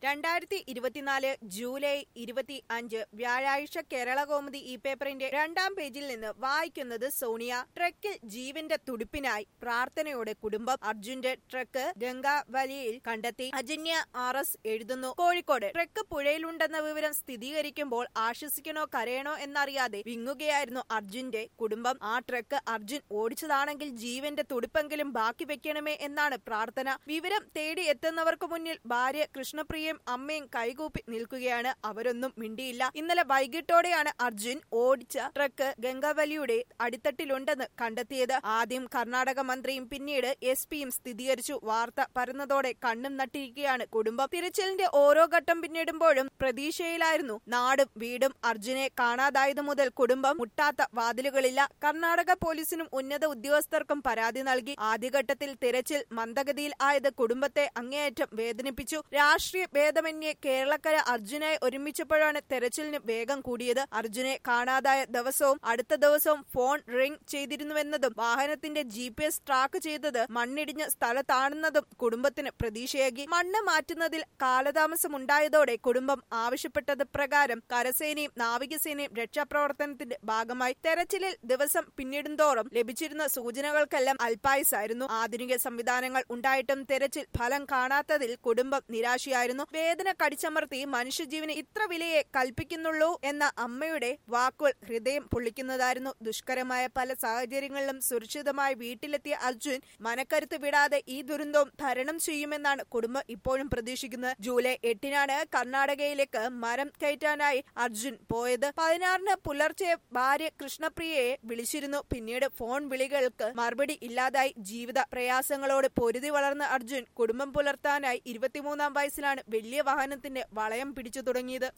രണ്ടായിരത്തി ഇരുപത്തിനാല് ജൂലൈ ഇരുപത്തി അഞ്ച് വ്യാഴാഴ്ച കേരള കൗമുദി ഈ പേപ്പറിന്റെ രണ്ടാം പേജിൽ നിന്ന് വായിക്കുന്നത് സോണിയ ട്രക്കിൽ ജീവന്റെ തുടിപ്പിനായി പ്രാർത്ഥനയോടെ കുടുംബം അർജുന്റെ ട്രക്ക് ഗംഗാവലിയിൽ കണ്ടെത്തി അജന്യ ആർ എസ് എഴുതുന്നു കോഴിക്കോട് ട്രക്ക് പുഴയിലുണ്ടെന്ന വിവരം സ്ഥിരീകരിക്കുമ്പോൾ ആശ്വസിക്കണോ കരയണോ എന്നറിയാതെ വിങ്ങുകയായിരുന്നു അർജുന്റെ കുടുംബം ആ ട്രക്ക് അർജുൻ ഓടിച്ചതാണെങ്കിൽ ജീവന്റെ തുടിപ്പെങ്കിലും ബാക്കി വെക്കണമേ എന്നാണ് പ്രാർത്ഥന വിവരം തേടി എത്തുന്നവർക്ക് മുന്നിൽ ഭാര്യ കൃഷ്ണപ്രിയയും അമ്മയും കൈകൂപ്പി നിൽക്കുകയാണ് അവരൊന്നും മിണ്ടിയില്ല ഇന്നലെ വൈകിട്ടോടെയാണ് അർജുൻ ഓടിച്ച ട്രക്ക് ഗംഗാവലിയുടെ അടിത്തട്ടിലുണ്ടെന്ന് കണ്ടെത്തിയത് ആദ്യം കർണാടക മന്ത്രിയും പിന്നീട് എസ് പിയും സ്ഥിരീകരിച്ചു വാർത്ത പരന്നതോടെ കണ്ണും നട്ടിരിക്കുകയാണ് കുടുംബം തിരച്ചിലിന്റെ ഓരോ ഘട്ടം പിന്നിടുമ്പോഴും പ്രതീക്ഷയിലായിരുന്നു നാടും വീടും അർജുനെ കാണാതായതു മുതൽ കുടുംബം മുട്ടാത്ത വാതിലുകളില്ല കർണാടക പോലീസിനും ഉന്നത ഉദ്യോഗസ്ഥർക്കും പരാതി നൽകി ആദ്യഘട്ടത്തിൽ തിരച്ചിൽ മന്ദഗതിയിൽ ആയത് കുടുംബത്തെ അങ്ങേയറ്റം വേദനിപ്പിച്ചു രാഷ്ട്രീയ ഭേദമന്യേ കേരളക്കര അർജുനായി ഒരുമിച്ചപ്പോഴാണ് തെരച്ചിലിന് വേഗം കൂടിയത് അർജുനെ കാണാതായ ദിവസവും അടുത്ത ദിവസവും ഫോൺ റിംഗ് ചെയ്തിരുന്നുവെന്നതും വാഹനത്തിന്റെ ജി പി എസ് ട്രാക്ക് ചെയ്തത് മണ്ണിടിഞ്ഞ സ്ഥലത്താണെന്നതും കുടുംബത്തിന് പ്രതീക്ഷയാക്കി മണ്ണ് മാറ്റുന്നതിൽ കാലതാമസമുണ്ടായതോടെ കുടുംബം ആവശ്യപ്പെട്ടത് പ്രകാരം കരസേനയും നാവികസേനയും രക്ഷാപ്രവർത്തനത്തിന്റെ ഭാഗമായി തെരച്ചിലിൽ ദിവസം പിന്നിടുന്തോറും ലഭിച്ചിരുന്ന സൂചനകൾക്കെല്ലാം അൽപായുസായിരുന്നു ആധുനിക സംവിധാനങ്ങൾ ഉണ്ടായിട്ടും തെരച്ചിൽ ഫലം കാണാത്തതിൽ കുടുംബം നിരാശയായിരുന്നു വേദന കടിച്ചമർത്തി മനുഷ്യജീവന് ഇത്ര വിലയെ കൽപ്പിക്കുന്നുള്ളൂ എന്ന അമ്മയുടെ വാക്കുകൾ ഹൃദയം പൊള്ളിക്കുന്നതായിരുന്നു ദുഷ്കരമായ പല സാഹചര്യങ്ങളിലും സുരക്ഷിതമായി വീട്ടിലെത്തിയ അർജുൻ മനക്കരുത്ത് വിടാതെ ഈ ദുരന്തവും തരണം ചെയ്യുമെന്നാണ് കുടുംബം ഇപ്പോഴും പ്രതീക്ഷിക്കുന്നത് ജൂലൈ എട്ടിനാണ് കർണാടകയിലേക്ക് മരം കയറ്റാനായി അർജുൻ പോയത് പതിനാറിന് പുലർച്ചെ ഭാര്യ കൃഷ്ണപ്രിയയെ വിളിച്ചിരുന്നു പിന്നീട് ഫോൺ വിളികൾക്ക് മറുപടി ഇല്ലാതായി ജീവിത പ്രയാസങ്ങളോട് പൊരുതി വളർന്ന അർജുൻ കുടുംബം പുലർത്താനായി ഇരുപത്തിമൂന്നാം വയസ്സിലാണ് വലിയ വാഹനത്തിന്റെ വളയം പിടിച്ചു തുടങ്ങിയത്